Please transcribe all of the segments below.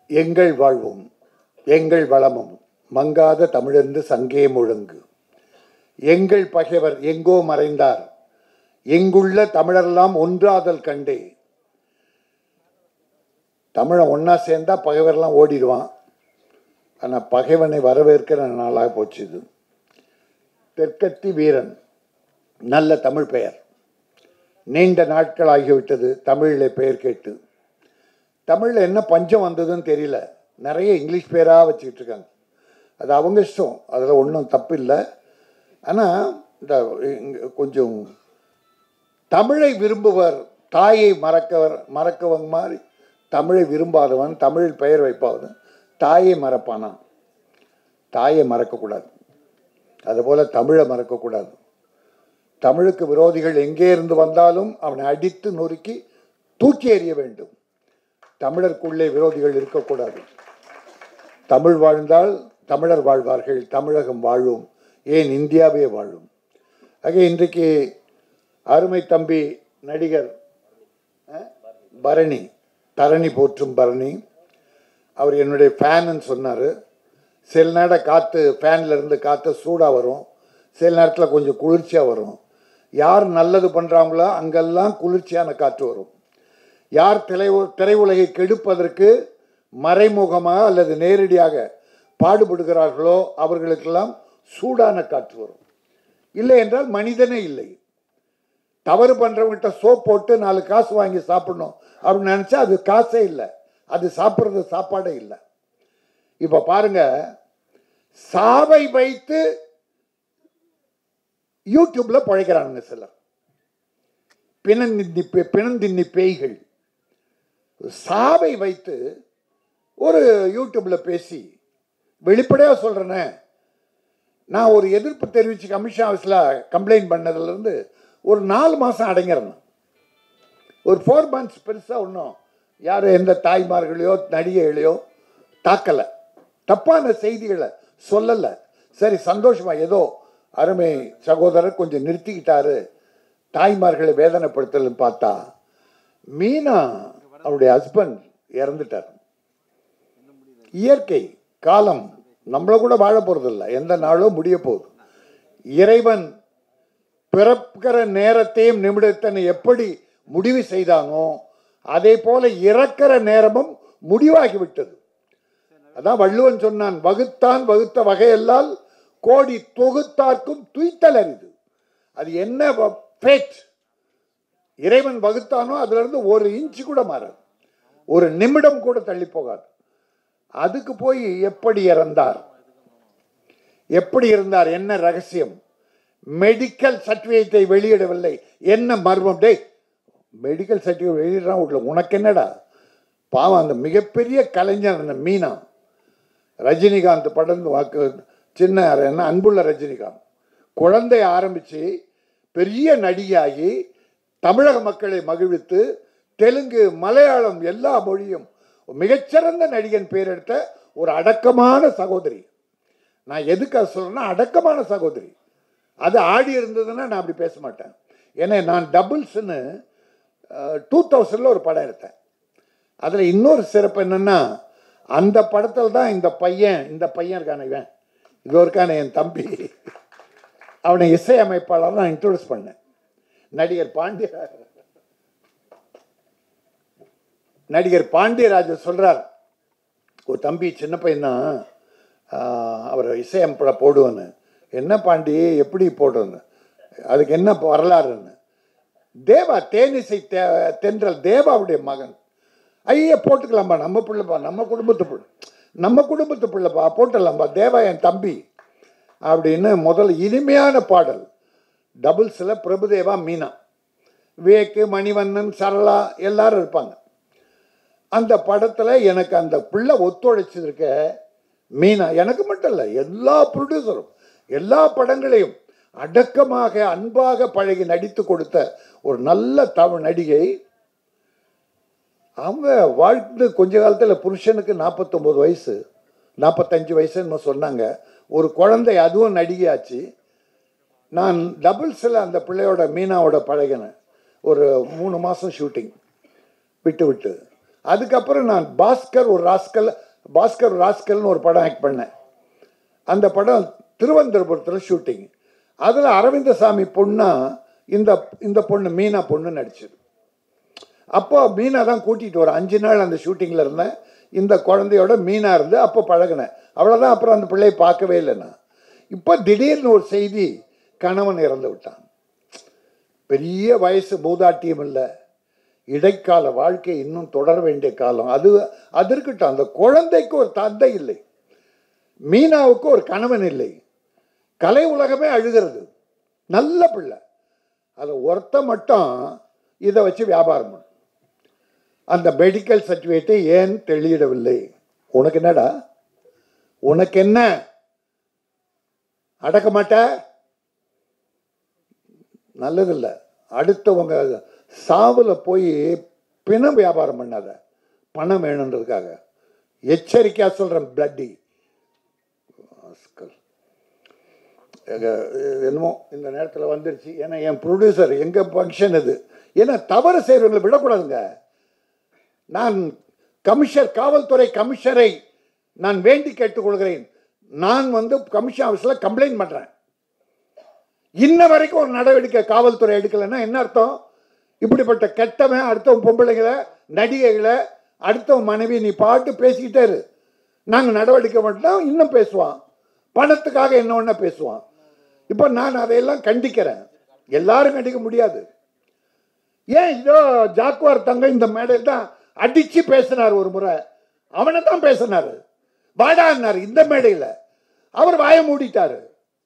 எங்கள் வாழ்வும் எங்கள் வளமும் மங்காத தமிழென்று சங்கே முழங்கு எங்கள் பகைவர் எங்கோ மறைந்தார் எங்குள்ள தமிழரெல்லாம் ஒன்றாதல் கண்டே தமிழன் ஒன்றா சேர்ந்தா பகைவரெல்லாம் ஓடிடுவான் ஆனால் பகைவனை வரவேற்கிற நாளாக போச்சு இது தெற்கத்தி வீரன் நல்ல தமிழ் பெயர் நீண்ட நாட்கள் ஆகிவிட்டது தமிழில் பெயர் கேட்டு தமிழில் என்ன பஞ்சம் வந்ததுன்னு தெரியல நிறைய இங்கிலீஷ் பேராக வச்சுக்கிட்டு இருக்காங்க அது அவங்க இஷ்டம் அதில் ஒன்றும் தப்பு இல்லை ஆனால் இந்த இங்க கொஞ்சம் தமிழை விரும்புவர் தாயை மறக்கவர் மறக்கவங்க மாதிரி தமிழை விரும்பாதவன் தமிழில் பெயர் வைப்பாதவன் தாயை மறப்பானா தாயை மறக்கக்கூடாது அதுபோல் தமிழை மறக்கக்கூடாது தமிழுக்கு விரோதிகள் எங்கே இருந்து வந்தாலும் அவனை அடித்து நொறுக்கி தூக்கி எறிய வேண்டும் தமிழருக்குள்ளே விரோதிகள் இருக்கக்கூடாது தமிழ் வாழ்ந்தால் தமிழர் வாழ்வார்கள் தமிழகம் வாழும் ஏன் இந்தியாவே வாழும் ஆக இன்றைக்கு அருமை தம்பி நடிகர் அஹ், பரணி தரணி போற்றும் பரணி அவர் என்னுடைய ஃபேனுன்னு சொன்னார் சில நேரம் காற்று ஃபேனில் இருந்து காற்று சூடாக வரும் சில நேரத்தில் கொஞ்சம் குளிர்ச்சியாக வரும் யார் நல்லது பண்ணுறாங்களோ அங்கெல்லாம் குளிர்ச்சியான காற்று வரும் யார் திரை திரையுலகை கெடுப்பதற்கு மறைமுகமாக அல்லது நேரடியாக பாடுபடுகிறார்களோ அவர்களுக்கெல்லாம் சூடான காற்று வரும் இல்லை என்றால் மனிதனே இல்லை தவறு பண்ணுறவங்ககிட்ட சோப் போட்டு நாலு காசு வாங்கி சாப்பிடணும் அப்படின்னு நினச்சா அது காசே இல்லை அது சாப்பிட்றது சாப்பாடே இல்லை இப்போ பாருங்க சாவை வைத்து யூடியூப்ல பழைக்கிறானுங்க சிலர் பிணந்தின்னி பே- பிணந்தின்னி பேய்கள் சாவை வைத்து ஒரு யூடியூப்ல பேசி வெளிப்படையாக சொல்கிறேனே நான் ஒரு எதிர்ப்பு தெரிவித்து கமிஷன் ஆஃபீஸில் கம்ப்ளைண்ட் பண்ணதுலேருந்து ஒரு நாலு மாதம் அடங்கிடணும் ஒரு ஃபோர் மந்த்ஸ் பெருசாக ஒன்றும் யாரும் எந்த தாய்மார்களையோ நடிகைகளையோ தாக்கலை தப்பான செய்திகளை சொல்லலை சரி சந்தோஷமா ஏதோ அருமை சகோதரர் கொஞ்சம் நிறுத்திக்கிட்டாரு தாய்மார்களை வேதனைப்படுத்தலன்னு பார்த்தா மீனா அவருடைய ஹஸ்பண்ட் இறந்துட்டார் இயற்கை காலம் நம்மள கூட வாழ போறதில்ல எந்த நாளும் முடிய போகுது இறைவன் பிறக்கிற நேரத்தையும் நிமிடத்தனை எப்படி முடிவு செய்தானோ அதே போல இறக்கிற நேரமும் முடிவாகிவிட்டது அதான் வள்ளுவன் சொன்னான் வகுத்தான் வகுத்த வகையெல்லால் கோடி தொகுத்தார்க்கும் துய்த்தல் அரிது அது என்ன ஃபேட் இறைவன் வகுத்தானோ அதுல இருந்து ஒரு இன்ச்சு கூட மாறாது ஒரு நிமிடம் கூட தள்ளி போகாது அதுக்கு போய் எப்படி இறந்தார் எப்படி இருந்தார் என்ன ரகசியம் மெடிக்கல் சர்டிஃபிகேட்டை வெளியிடவில்லை என்ன மர்மம் டேய் மெடிக்கல் சர்டிஃபிகேட் வெளியிடுறான் உள்ள உனக்கு என்னடா பாவம் அந்த மிகப்பெரிய கலைஞர் அந்த மீனா ரஜினிகாந்த் படம் வாக்கு சின்ன என்ன அன்புள்ள ரஜினிகாந்த் குழந்தை ஆரம்பித்து பெரிய நடிகையாகி தமிழக மக்களை மகிழ்வித்து தெலுங்கு மலையாளம் எல்லா மொழியும் மிகச்சிறந்த நடிகன் பேர் எடுத்த ஒரு அடக்கமான சகோதரி நான் எதுக்காக சொல்றேன்னா அடக்கமான சகோதரி அது ஆடி இருந்ததுன்னா நான் அப்படி பேச மாட்டேன் ஏன்னா நான் டபுள்ஸ்னு டூ தௌசண்டில் ஒரு படம் எடுத்தேன் அதில் இன்னொரு சிறப்பு என்னன்னா அந்த படத்தில் தான் இந்த பையன் இந்த பையன் இருக்கான இவன் இது இருக்கான என் தம்பி அவனை இசையமைப்பாளர் நான் இன்ட்ரோடியூஸ் பண்ணேன் நடிகர் பாண்டிய நடிகர் பாண்டியராஜர் சொல்றார் ஒரு தம்பி சின்ன பையன்தான் ஆஹ், அவர் இசையமைப்பட போடுவேன்னு என்ன பாண்டி எப்படி போடுவேன்னு அதுக்கு என்ன வரலாறுன்னு தேவா தேனிசை தே தென்றல் தேவாவுடைய மகன் ஐயா போட்டுக்கலாம்பா நம்ம பிள்ளைப்பா நம்ம குடும்பத்து பிள்ளை நம்ம குடும்பத்து பிள்ளைப்பா போட்டுடலாம்பா தேவா என் தம்பி அப்படின்னு முதல் இனிமையான பாடல் டபுள்ஸில் பிரபுதேவா மீனா விவேக்கு மணிவண்ணன் சரளா எல்லாரும் இருப்பாங்க அந்த படத்தில் எனக்கு அந்த பிள்ளை ஒத்துழைச்சிருக்க மீனா எனக்கு மட்டும் இல்லை எல்லா ப்ரொடியூசரும் எல்லா படங்களையும் அடக்கமாக அன்பாக பழகி நடித்து கொடுத்த ஒரு நல்ல தமிழ் நடிகை அவங்க வாழ்ந்து கொஞ்ச காலத்தில் புருஷனுக்கு நாற்பத்தொம்போது வயசு நாற்பத்தஞ்சு வயசுன்னு சொன்னாங்க ஒரு குழந்தை அதுவும் நடிகையாச்சு நான் டபுள்ஸில் அந்த பிள்ளையோட மீனாவோட பழகினேன் ஒரு மூணு மாதம் ஷூட்டிங் விட்டு விட்டு அதுக்கப்புறம் நான் பாஸ்கர் ஒரு ராஸ்கல் பாஸ்கர் ஒரு ராஸ்கல்னு ஒரு படம் ஆக்ட் பண்ணேன் அந்த படம் திருவனந்தபுரத்தில் ஷூட்டிங் அதில் அரவிந்தசாமி பொண்ணா இந்த இந்த பொண்ணு மீனா பொண்ணு நடிச்சது அப்போ மீனா தான் கூட்டிகிட்டு ஒரு அஞ்சு நாள் அந்த ஷூட்டிங்கில் இருந்தேன் இந்த குழந்தையோட மீனா இருந்து அப்போ பழகினேன் அவ்வளோதான் அப்புறம் அந்த பிள்ளையை பார்க்கவே இல்லை நான் இப்போ திடீர்னு ஒரு செய்தி கணவன் இறந்து விட்டான் பெரிய வயசு மூதாட்டியம் இல்லை இடைக்கால வாழ்க்கை இன்னும் தொடர வேண்டிய காலம் அது அது இருக்கட்டும் அந்த குழந்தைக்கு ஒரு தந்தை இல்லை மீனாவுக்கு ஒரு கணவன் இல்லை கலை உலகமே அழுகிறது நல்ல பிள்ளை அதை ஒருத்த மட்டும் இதை வச்சு வியாபாரம் பண்ணும் அந்த மெடிக்கல் சர்டிஃபிகேட்டை ஏன் தெளியிடவில்லை உனக்கு என்னடா உனக்கு என்ன அடக்க மாட்ட நல்லதில்லை அடுத்தவங்க சாவில் போய் பிணம் வியாபாரம் பண்ணாத பணம் வேணுன்றதுக்காக எச்சரிக்கையாக சொல்கிறேன் பிளட்டி என்னமோ இந்த நேரத்தில் வந்துருச்சு ஏன்னா என் ப்ரொடியூசர் எங்கள் ஃபங்க்ஷன் இது ஏன்னா தவறு செய்கிறவங்களை விடக்கூடாதுங்க நான் கமிஷனர் காவல்துறை கமிஷனரை நான் வேண்டி கேட்டுக்கொள்கிறேன் நான் வந்து கமிஷன் ஆஃபீஸில் கம்ப்ளைண்ட் பண்ணுறேன் இன்ன வரைக்கும் ஒரு நடவடிக்கை காவல்துறை எடுக்கலைன்னா என்ன அர்த்தம் இப்படிப்பட்ட கெட்டவன் அடுத்தவன் பொம்பளைங்களை நடிகைகளை அடுத்தவன் மனைவி நீ பாட்டு பேசிக்கிட்டே இரு நாங்கள் நடவடிக்கை மட்டும் இன்னும் பேசுவான் பணத்துக்காக என்ன ஒன்றா பேசுவான் இப்போ நான் அதையெல்லாம் கண்டிக்கிறேன் எல்லாரும் கண்டிக்க முடியாது ஏன் இதோ ஜாக்குவார் தங்க இந்த மேடையில் தான் அடிச்சு பேசினார் ஒரு முறை அவனை தான் பேசினார் வாடான்னார் இந்த மேடையில் அவர் வாய மூடிட்டாரு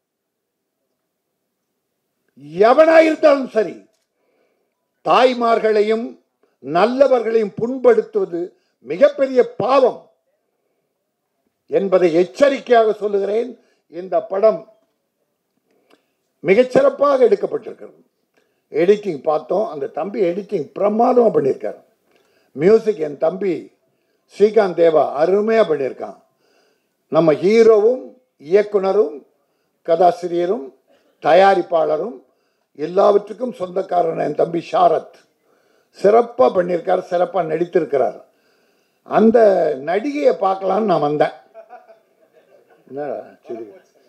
எவனாயிருந்தாலும் சரி தாய்மார்களையும் நல்லவர்களையும் புண்படுத்துவது மிகப்பெரிய பாவம் என்பதை எச்சரிக்கையாக சொல்லுகிறேன் இந்த படம் மிகச்சிறப்பாக எடுக்கப்பட்டிருக்கிறது எடிட்டிங் பார்த்தோம் அந்த தம்பி எடிட்டிங் பிரமாதமாக பண்ணியிருக்கார் மியூசிக் என் தம்பி ஸ்ரீகாந்த் தேவா அருமையாக பண்ணியிருக்கான் நம்ம ஹீரோவும் இயக்குனரும் கதாசிரியரும் தயாரிப்பாளரும் எல்லாவற்றுக்கும் சொந்தக்காரன் என் தம்பி ஷாரத் சிறப்பாக பண்ணியிருக்கார் சிறப்பாக நடித்திருக்கிறார் அந்த நடிகையை பார்க்கலான்னு நான் வந்தேன் என்னடா சரி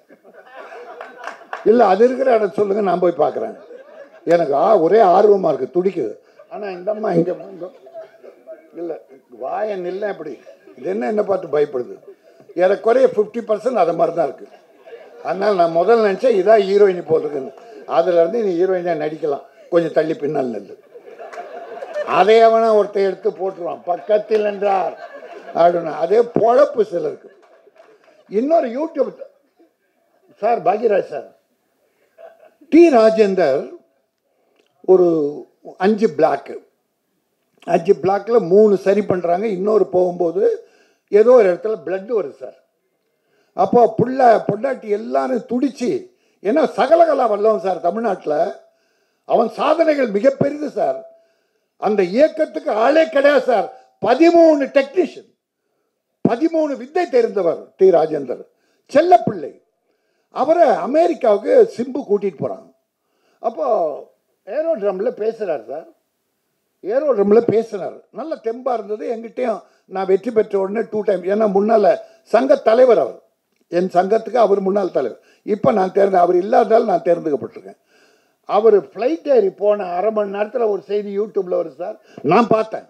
இல்லை அது இருக்கிற இடம் சொல்லுங்க நான் போய் பார்க்குறேன் எனக்கு ஆ ஒரே ஆர்வமாக இருக்குது துடிக்குது ஆனால் இந்த அம்மா இங்கே இல்லை வாயன் இல்லை அப்படி இது என்ன என்ன பார்த்து பயப்படுது ஏறக்குறைய ஃபிஃப்டி பர்சன்ட் அதை மாதிரி தான் இருக்குது அதனால் நான் முதல்ல நினச்சேன் இதான் ஹீரோயினி போட்டிருக்குன்னு அதுலேருந்து நீ ஹீரோயினாக நடிக்கலாம் கொஞ்சம் தள்ளி பின்னால் நில்லு அதை அவனை ஒருத்தன் எடுத்து போட்டுருவான் பக்கத்தில் என்றார் அப்படின்னு அதே பொழப்பு சிலருக்கு இன்னொரு YouTube sir Bhagyaraj sir T Rajendar ஒரு அஞ்சு பிளாக்கு அஞ்சு பிளாக்கில் மூணு சரி பண்ணுறாங்க இன்னொரு போகும்போது ஏதோ ஒரு இடத்துல பிளட் வருது சார் அப்போ புள்ள பொண்டாட்டி எல்லாரும் துடிச்சு ஏன்னா சகலகலா வல்லவன் சார் தமிழ்நாட்டில் அவன் சாதனைகள் மிக பெரிது சார் அந்த இயக்கத்துக்கு ஆளே கிடையாது சார் பதிமூணு டெக்னீஷியன் பதிமூணு வித்தை தெரிந்தவர் டி ராஜேந்தர் செல்லப்பிள்ளை அவரை அமெரிக்காவுக்கு சிம்பு கூட்டிகிட்டு போகிறாங்க அப்போ ஏரோ ட்ரம்மில் பேசுகிறார் சார் ஏரோ ட்ரம்மில் பேசினார் நல்ல தெம்பாக இருந்தது எங்கிட்டையும் நான் வெற்றி பெற்ற உடனே டூ டைம் ஏன்னா முன்னால் சங்க தலைவர் அவர் என் சங்கத்துக்கு அவர் முன்னாள் தலைவர் இப்போ நான் தேர்ந்து அவர் இல்லாததால் நான் தேர்ந்தெடுக்கப்பட்டிருக்கேன் அவர் ஃப்ளைட் ஏறி போன அரை மணி நேரத்தில் ஒரு செய்தி யூடியூப்பில் வருது சார் நான் பார்த்தேன்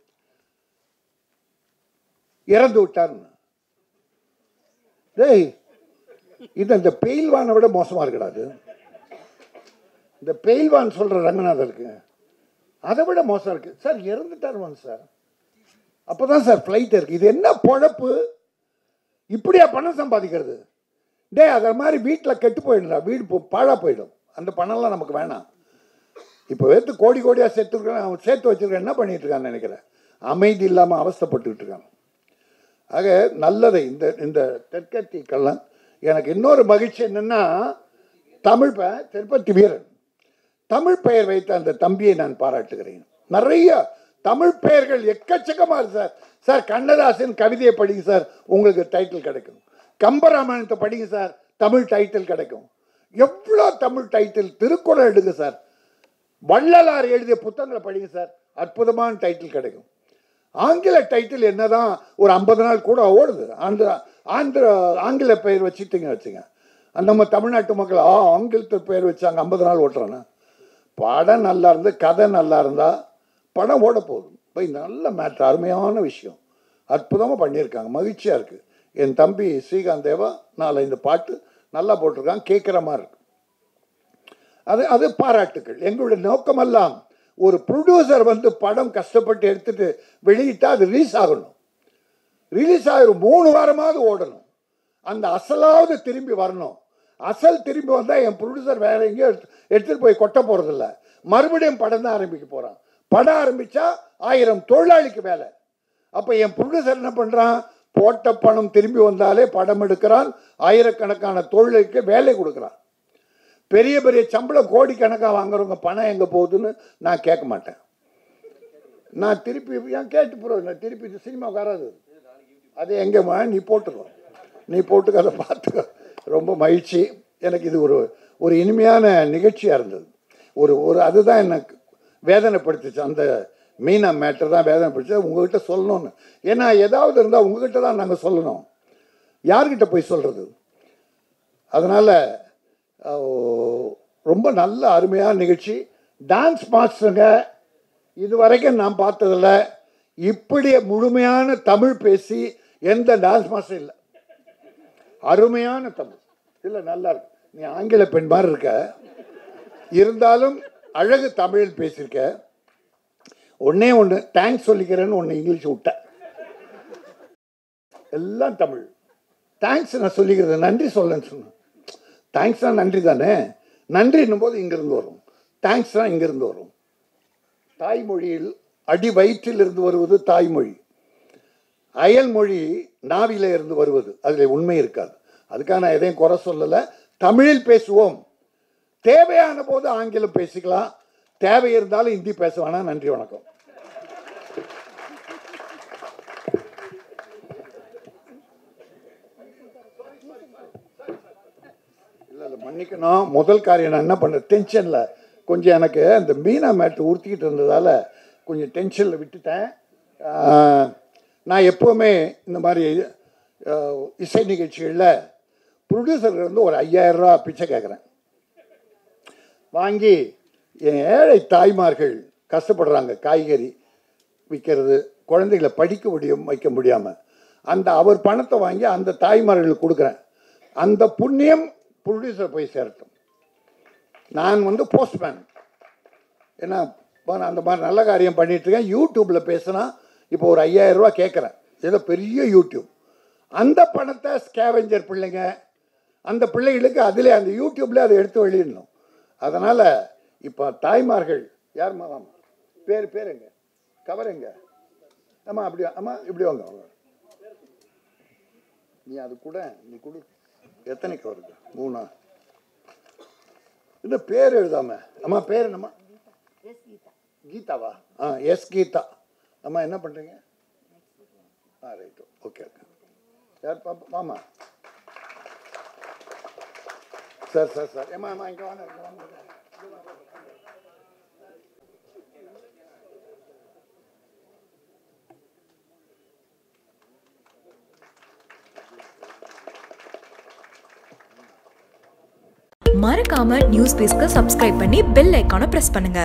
இறந்து விட்டார்னு டேய் இது இந்த பெயில்வானை விட மோசமாக இருக்கடாது இந்த பெயில்வான் சொல்கிற ரங்கநாதருக்கு அதை விட மோசம் இருக்குது சார் இறந்துட்டாருவாங்க சார் அப்போ தான் சார் ஃப்ளைட் இருக்குது இது என்ன பொழப்பு இப்படியா பணம் சம்பாதிக்கிறது டே அதை மாதிரி வீட்டில் கெட்டு போயிடும்டா வீடு போ- பாழா போயிடும் அந்த பணம்லாம் நமக்கு வேணாம் இப்போ எடுத்து கோடி கோடியாக சேர்த்துருக்கான் அவன் சேர்த்து வச்சிருக்கான் என்ன பண்ணிட்டு இருக்கான்னு நினைக்கிறேன் அமைதி இல்லாமல் அவஸ்தைப்பட்டுக்கிட்டு இருக்கான் ஆக நல்லதை இந்த இந்த தெற்கத்திக்கெல்லாம் எனக்கு இன்னொரு மகிழ்ச்சி என்னென்னா தமிழ் ப திருப்பதி வீரன் தமிழ் பெயர் வைத்த அந்த தம்பியை நான் பாராட்டுகிறேன் நிறைய தமிழ் பெயர்கள் எக்கச்சக்கமாக இருக்கு சார் சார் கண்ணதாசன் கவிதையை படிங்க சார் உங்களுக்கு டைட்டில் கிடைக்கும் கம்பராமாயணத்தை படிங்க சார் தமிழ் டைட்டில் கிடைக்கும் எவ்வளோ தமிழ் டைட்டில் திருக்குறள் எடுங்க சார் வள்ளலார் எழுதிய புத்தகங்களை படிங்க சார் அற்புதமான டைட்டில் கிடைக்கும் ஆங்கில டைட்டில் என்னதான் ஒரு ஐம்பது நாள் கூட ஓடுது ஆந்திர ஆந்திர ஆங்கில பெயர் வச்சுட்டுங்க வச்சுங்க அந்த நம்ம தமிழ்நாட்டு மக்கள் ஆ ஆங்கிலத்து பெயர் வச்சாங்க ஐம்பது நாள் ஓட்டுறானே படம் நல்லா இருந்து கதை நல்லா இருந்தா படம் ஓட போகுது போய் நல்ல மேட்ரு அருமையான விஷயம் அற்புதமாக பண்ணியிருக்காங்க மகிழ்ச்சியாக இருக்குது என் தம்பி ஸ்ரீகாந்த் தேவா நாலு இந்த பாட்டு நல்லா போட்டிருக்காங்க கேட்குற மாதிரி இருக்கு அது அது பாராட்டுக்கள் எங்களுடைய நோக்கமெல்லாம் ஒரு ப்ரொடியூசர் வந்து படம் கஷ்டப்பட்டு எடுத்துட்டு வெளியிட்டா அது ரிலீஸ் ஆகணும் ரிலீஸ் ஆகிரும் மூணு வாரமாவது ஓடணும் அந்த அசலாவது திரும்பி வரணும் அசல் திரும்பி வந்தால் என் ப்ரொடியூசர் வேற எங்கேயோ எடுத்து எடுத்துகிட்டு போய் கொட்ட போகிறதில்ல மறுபடியும் படம் தான் ஆரம்பிக்க போகிறான் படம் ஆரம்பித்தா ஆயிரம் தொழிலாளிக்கு வேலை அப்போ என் ப்ரொடியூசர் என்ன பண்ணுறான் போட்ட பணம் திரும்பி வந்தாலே படம் எடுக்கிறான் ஆயிரக்கணக்கான தொழிலுக்கு வேலை கொடுக்குறான் பெரிய பெரிய சம்பளம் கோடிக்கணக்காக வாங்குறவங்க பணம் எங்கே போகுதுன்னு நான் கேட்க மாட்டேன் நான் திருப்பி ஏன் கேட்டு போகிறோம் நான் திருப்பி இந்த சினிமாவுக்கு வராது அது எங்கே நீ போட்டுக்கோ நீ போட்டுக்க அதை பார்த்துக்கோ ரொம்ப மகிழ்ச்சி எனக்கு இது ஒரு ஒரு இனிமையான நிகழ்ச்சியாக இருந்தது ஒரு ஒரு அதுதான் எனக்கு வேதனைப்படுத்துச்சு அந்த மீனா மேட்டர் தான் வேதனைப்படுத்து உங்ககிட்ட சொல்லணும்னு ஏன்னா ஏதாவது இருந்தால் உங்ககிட்ட தான் நாங்கள் சொல்லணும் யார்கிட்ட போய் சொல்கிறது அதனால் ரொம்ப நல்ல அருமையான நிகழ்ச்சி டான்ஸ் மாஸ்டருங்க இது வரைக்கும் நான் பார்த்ததில்ல இப்படி முழுமையான தமிழ் பேசி எந்த டான்ஸ் மாஸ்டர் இல்லை அருமையான தமிழ் இல்லை நல்லா இருக்கு நீ ஆங்கில பெண் மாதிரி இருக்க இருந்தாலும் அழகு தமிழில் பேசியிருக்க ஒன்னே ஒன்று தேங்க்ஸ் சொல்லிக்கிறேன்னு ஒன்று இங்கிலீஷ் விட்டேன் எல்லாம் தமிழ் தேங்க்ஸ் நான் சொல்லிக்கிறது நன்றி சொல்லன்னு சொன்னேன் தேங்க்ஸ்னா நன்றி தானே நன்றின்னும் போது இங்கிருந்து வரும் தேங்க்ஸ்னா இங்கிருந்து வரும் தாய்மொழியில் அடி வயிற்றில் இருந்து வருவது தாய்மொழி அயல்மொழி நாவில இருந்து வருவது அதில் உண்மை இருக்காது அதுக்காக நான் எதையும் குறை சொல்லலை தமிழில் பேசுவோம் தேவையான போது ஆங்கிலம் பேசிக்கலாம் தேவை இருந்தாலும் ஹிந்தி பேச வேணாம் நன்றி வணக்கம் இல்லை இல்லை மன்னிக்கணும் முதல் காரியம் நான் என்ன பண்ணேன் டென்ஷனில் கொஞ்சம் எனக்கு அந்த மீனா மேட்டு உறுத்திக்கிட்டு இருந்ததால் கொஞ்சம் டென்ஷனில் விட்டுட்டேன் ஆஹ், நான் எப்போவுமே இந்த மாதிரி ஆஹ், இசை நிகழ்ச்சிகளில் ப்ரொடியூசருக்கு வந்து ஒரு ஐயாயிரம் ரூபா பிச்சை கேட்குறேன் வாங்கி என் ஏழை தாய்மார்கள் கஷ்டப்படுறாங்க காய்கறி விற்கிறது குழந்தைகளை படிக்க முடியும் வைக்க முடியாமல் அந்த அவர் பணத்தை வாங்கி அந்த தாய்மார்களுக்கு கொடுக்குறேன் அந்த புண்ணியம் ப்ரொடியூசர் போய் சேரட்டும் நான் வந்து போஸ்ட்மேன் ஏன்னா இப்போ நான் அந்த மாதிரி நல்ல காரியம் பண்ணிட்டு இருக்கேன் யூடியூப்பில் பேசினா இப்போ ஒரு ஐயாயிரம் ரூபா கேட்குறேன் ஏதோ பெரிய யூடியூப் அந்த பணத்தை ஸ்கேவெஞ்சர் பிள்ளைங்க அந்த பிள்ளைகளுக்கு அதிலே அந்த யூடியூப்ல அதை எடுத்து வெளியிடணும் அதனால் இப்போ தாய்மார்கள் யார் மாமா பேர் பேர் எங்க கவர் எங்க அம்மா அப்படி அம்மா இப்படி வாங்க வாங்க. நீ அது கூட நீ கொடு எத்தனை கவருக்கு மூணா இந்த பேர் எழுதாம அம்மா பேர் என்னம்மா கீதாவா ஆ எஸ் கீதா அம்மா என்ன பண்ணுறீங்க ஆ ரைட்டு ஓகே ஓகே யார் பாப்பா மாமா சார் சார் சார் ஏம்மா அம்மா இங்கே வாங்க இங்கே வாங்க மறக்காம நியூஸ் பேஸ்க்கு சப்ஸ்கிரைப் பண்ணி பெல் ஐக்கானை பிரஸ் பண்ணுங்க